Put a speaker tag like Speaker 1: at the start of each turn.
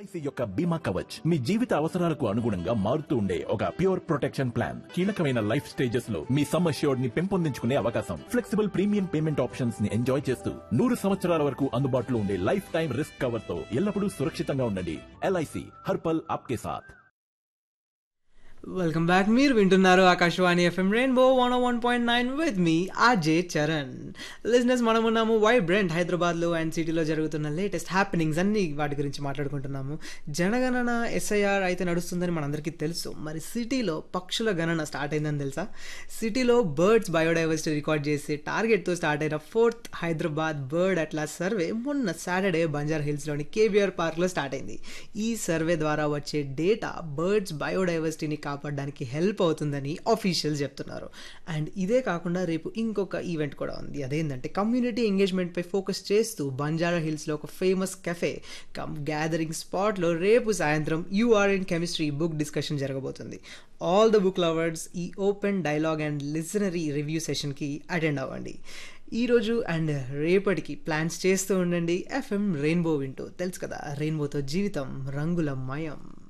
Speaker 1: LIC యొక్క బీమా కవచ్ మీ జీవిత అవసరాలకు అనుగుణంగా మారుతూ ఉండే ఒక ప్యూర్ ప్రొటెక్షన్ ప్లాన్ కీలకమైన లైఫ్ స్టేజెస్ లో మీ సమ్ అష్యూర్డ్ ని పెంపొందించుకునే అవకాశం ఫ్లెక్సిబుల్ ప్రీమియం పేమెంట్ ఆప్షన్స్ ని ఎంజాయ్ చేస్తూ నూరు సంవత్సరాల వరకు అందుబాటులో ఉండే లైఫ్ టైం రిస్క్ కవర్ తో ఎల్లప్పుడూ సురక్షితంగా ఉండండి ఎల్ఐసి హర్పల్ ఆప్కే సాథ్
Speaker 2: వెల్కమ్ బ్యాక్ మీరు వింటున్నారు Akashvani FM Rainbow one one point nine with మీ ఆర్జే చరణ్ లిజినెస్ మనం ఉన్నాము వైబ్రెంట్ హైదరాబాద్లో అండ్ సిటీలో జరుగుతున్న లేటెస్ట్ హ్యాపెనింగ్స్ అన్ని వాటి గురించి మాట్లాడుకుంటున్నాము జనగణన ఎస్ఐఆర్ అయితే నడుస్తుందని మనందరికీ తెలుసు మరి సిటీలో పక్షుల గణన స్టార్ట్ అయిందని తెలుసా సిటీలో బర్డ్స్ బయోడైవర్సిటీ రికార్డ్ చేసే టార్గెట్తో స్టార్ట్ అయిన fourth Hyderabad bird atlas survey మొన్న సాటర్డే బంజార్ హిల్స్లోని కేబీఆర్ పార్క్లో స్టార్ట్ అయింది ఈ సర్వే ద్వారా వచ్చే డేటా బర్డ్స్ బయోడైవర్సిటీని కాపాడడానికి హెల్ప్ అవుతుందని ఆఫీషియల్స్ చెప్తున్నారు అండ్ ఇదే కాకుండా రేపు ఇంకొక ఈవెంట్ కూడా ఉంది అదేంటంటే కమ్యూనిటీ ఎంగేజ్మెంట్పై ఫోకస్ చేస్తూ బంజారా హిల్స్లో ఒక ఫేమస్ కెఫే కమ్ గ్యాదరింగ్ స్పాట్లో రేపు సాయంత్రం UR in chemistry book discussion జరగబోతుంది ఆల్ ద బుక్ లవర్స్ ఈ open dialogue and literary review సెషన్కి అటెండ్ అవ్వండి ఈరోజు అండ్ రేపటికి ప్లాన్స్ చేస్తూ ఉండండి ఎఫ్ఎం రెయిన్బో వింటూ తెలుసు కదా రెయిన్బోతో జీవితం రంగుల మయం